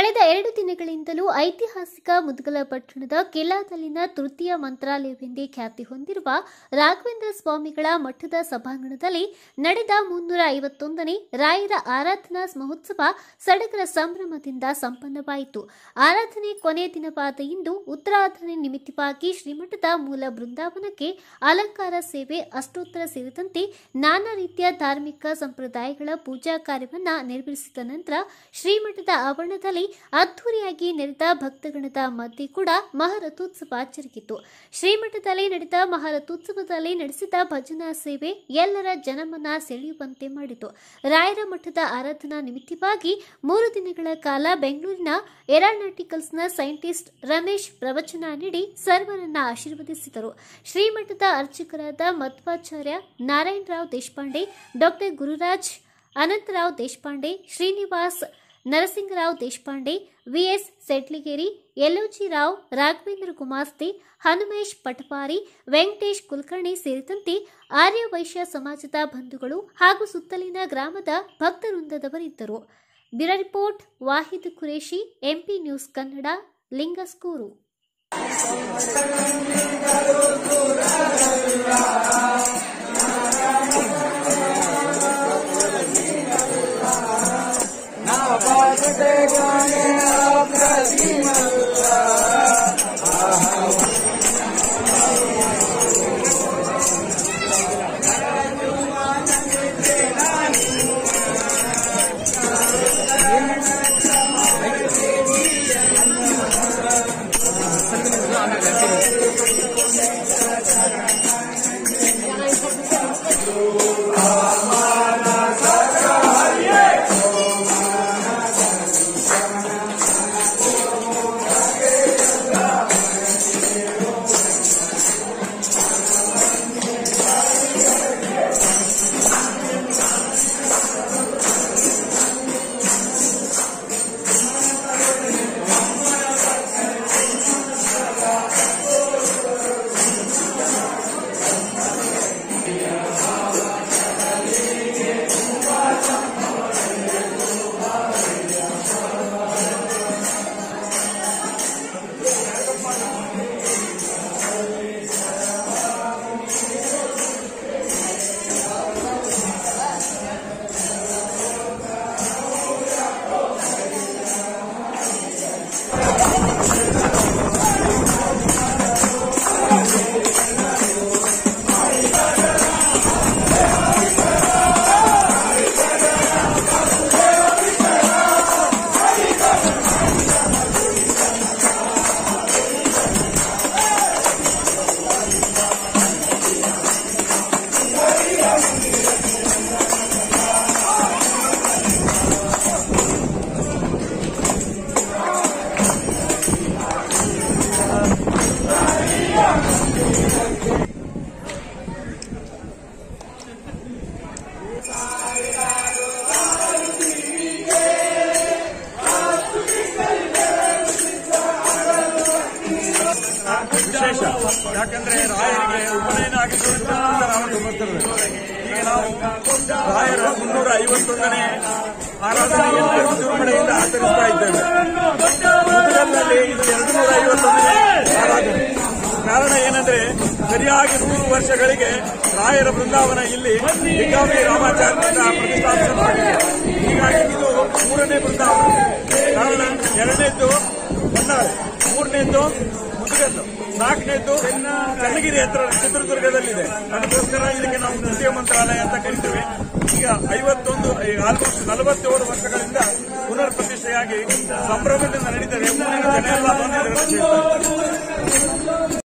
ಕಳೆದ ಎರಡು ದಿನಗಳಿಂದಲೂ ಐತಿಹಾಸಿಕ ಮುದ್ಗಲ ಪಟ್ಟಣದ ಕಿಲ್ಲಾದಲ್ಲಿನ ತೃತೀಯ ಮಂತ್ರಾಲಯವೆಂದೇ ಖ್ಯಾತಿ ಹೊಂದಿರುವ ರಾಘವೇಂದ್ರ ಸ್ವಾಮಿಗಳ ಮಠದ ಸಭಾಂಗಣದಲ್ಲಿ ನಡೆದ ಮುನ್ನೂರ ಐವತ್ತೊಂದನೇ ರಾಯರ ಆರಾಧನಾ ಮಹೋತ್ಸವ ಸಡಗರ ಸಂಭ್ರಮದಿಂದ ಸಂಪನ್ನವಾಯಿತು ಆರಾಧನೆ ಕೊನೆಯ ದಿನವಾದ ಇಂದು ಉತ್ತರಾಧನೆ ನಿಮಿತ್ತವಾಗಿ ಶ್ರೀಮಠದ ಮೂಲ ಬೃಂದಾವನಕ್ಕೆ ಅಲಂಕಾರ ಸೇವೆ ಅಷ್ಟೋತ್ತರ ಸೇರಿದಂತೆ ನಾನಾ ರೀತಿಯ ಧಾರ್ಮಿಕ ಸಂಪ್ರದಾಯಗಳ ಪೂಜಾ ಕಾರ್ಯವನ್ನ ನೆರವೇರಿಸಿದ ನಂತರ ಶ್ರೀಮಠದ ಆವರಣದಲ್ಲಿ ಅದ್ದೂರಿಯಾಗಿ ನೆರೆದ ಭಕ್ತಗಣದ ಮಧ್ಯೆ ಕೂಡ ಮಹಾರಥೋತ್ಸವ ಜರುಗಿತು ಶ್ರೀಮಠದಲ್ಲಿ ನಡೆದ ಮಹಾರಥೋತ್ಸವದಲ್ಲಿ ನಡೆಸಿದ ಭಜನಾ ಸೇವೆ ಎಲ್ಲರ ಜನಮನ ಸೆಳೆಯುವಂತೆ ಮಾಡಿತು ರಾಯರ ಮಠದ ಆರಾಧನಾ ನಿಮಿತ್ತವಾಗಿ ಮೂರು ದಿನಗಳ ಕಾಲ ಬೆಂಗಳೂರಿನ ಏರೋನಾಟಿಕಲ್ಸ್ನ ಸೈಂಟಿಸ್ಟ್ ರಮೇಶ್ ಪ್ರವಚನ ನೀಡಿ ಸರ್ವರನ್ನ ಆಶೀರ್ವದಿಸಿದರು ಶ್ರೀಮಠದ ಅರ್ಚಕರಾದ ಮಧ್ವಾಚಾರ್ಯ ನಾರಾಯಣರಾವ್ ದೇಶಪಾಂಡೆ ಡಾಕ್ಟರ್ ಗುರುರಾಜ್ ಅನಂತರಾವ್ ದೇಶಪಾಂಡೆ ಶ್ರೀನಿವಾಸ್ ನರಸಿಂಗರಾವ್ ದೇಶಪಾಂಡೆ ವಿಎಸ್ ಸೆಟ್ಲಿಗೇರಿ ಯಲ್ಲೋಜಿ ರಾವ್ ರಾಘವೇಂದ್ರ ಗುಮಾಸ್ತಿ ಹನುಮೇಶ್ ಪಟಪಾರಿ ವೆಂಕಟೇಶ್ ಕುಲಕರ್ಣಿ ಸೇರಿದಂತೆ ಆರ್ಯ ವೈಶ್ಯ ಸಮಾಜದ ಬಂಧುಗಳು ಹಾಗೂ ಸುತ್ತಲಿನ ಗ್ರಾಮದ ಭಕ್ತವೃಂದದವರಿದ್ದರು bureau report Wahid Qureshi MP news Kannada Lingasugur ವಿಶೇಷ ಯಾಕಂದ್ರೆ ರಾಯರಿಗೆ ಉಪನಯನ ಆಗಿದ್ದರಿಂದ ಅವರಿಗೆ ಬರ್ತಿರಬೇಕು ಈಗ ನಾವು ರಾಯರ ಮುನ್ನೂರ ಐವತ್ತೊಂದನೇ ಆರಾಧನೆಯನ್ನು ವಿಜೃಂಭಣೆಯಿಂದ ಆಚರಿಸ್ತಾ ಇದ್ದೇವೆ ಮುದುಗಲ್ನಲ್ಲಿ ಇದು ಎರಡು ನೂರ ಐವತ್ತೊಂದನೇ ಆರಾಧನೆ ಕಾರಣ ಏನಂದ್ರೆ ಸರಿಯಾಗಿ ನೂರು ವರ್ಷಗಳಿಗೆ ರಾಯರ ಬೃಂದಾವನ ಇಲ್ಲಿ ಲಿಂಗಾಂಬಿ ರಾಮಾಚಾರ್ಯರಿಂದ ಪ್ರತಿಷ್ಠಾಪಿಸಲ್ಪಟ್ಟಿದೆ ಹೀಗಾಗಿ ಇದು ಮೂರನೇ ಬೃಂದಾವನ ಕಾರಣ ಎರಡನೇದ್ದು ಹೊನ್ನಾಳಿ ಮೂರನೇದ್ದು ಮುದುಗಲ್ಲು ನಾಲ್ಕನೇದ್ದು ಚನ್ನಗಿರಿ ಹತ್ರ ಚಿತ್ರದುರ್ಗದಲ್ಲಿದೆ ಅದಕ್ಕೋಸ್ಕರ ಇದಕ್ಕೆ ನಾವು ತೃತೀಯ ಮಂತ್ರಾಲಯ ಅಂತ ಕರಿತೇವೆ ಈಗ ಐವತ್ತೊಂದು ಆಲ್ಮೋಸ್ಟ್ ನಲವತ್ತೇಳು ವರ್ಷಗಳಿಂದ ಪುನರ್ ಪ್ರತಿಷ್ಠೆಯಾಗಿ ಸಂಭ್ರಮದಿಂದ ನಡೀತದೆ ಊರಿನ ಜನ ಎಲ್ಲ ಬಂದು ಇದರಲ್ಲಿ ಸೇರ್ತಾರೆ.